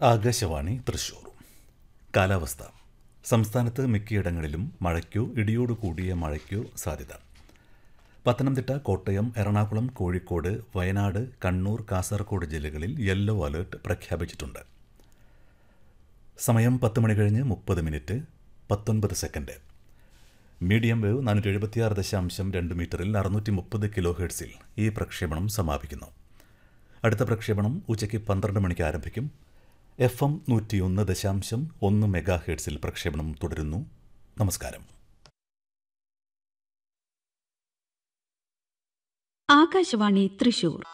ആകാശവാണി തൃശൂർ കാലാവസ്ഥ സംസ്ഥാനത്ത് മിക്കയിടങ്ങളിലും മഴയ്ക്കോ ഇടിയോട് കൂടിയ മഴയ്ക്കോ സാധ്യത പത്തനംതിട്ട കോട്ടയം എറണാകുളം കോഴിക്കോട് വയനാട് കണ്ണൂർ കാസർഗോഡ് ജില്ലകളിൽ യെല്ലോ അലേർട്ട് പ്രഖ്യാപിച്ചിട്ടുണ്ട് സമയം പത്ത് മണി കഴിഞ്ഞ് മുപ്പത് മിനിറ്റ് പത്തൊൻപത് സെക്കൻഡ് മീഡിയം വേവ് നാനൂറ്റി എഴുപത്തിയാറ് ദശാംശം രണ്ട് മീറ്ററിൽ അറുന്നൂറ്റി മുപ്പത് കിലോ ഹെർട്സിൽ ഈ പ്രക്ഷേപണം സമാപിക്കുന്നു അടുത്ത പ്രക്ഷേപണം ഉച്ചയ്ക്ക് പന്ത്രണ്ട് മണിക്ക് ആരംഭിക്കും എഫ് എം നൂറ്റിയൊന്ന് ദശാംശം ഒന്ന് മെഗാ ഹെർട്സിൽ പ്രക്ഷേപണം തുടരുന്നു നമസ്കാരം ആകാശവാണി തൃശൂർ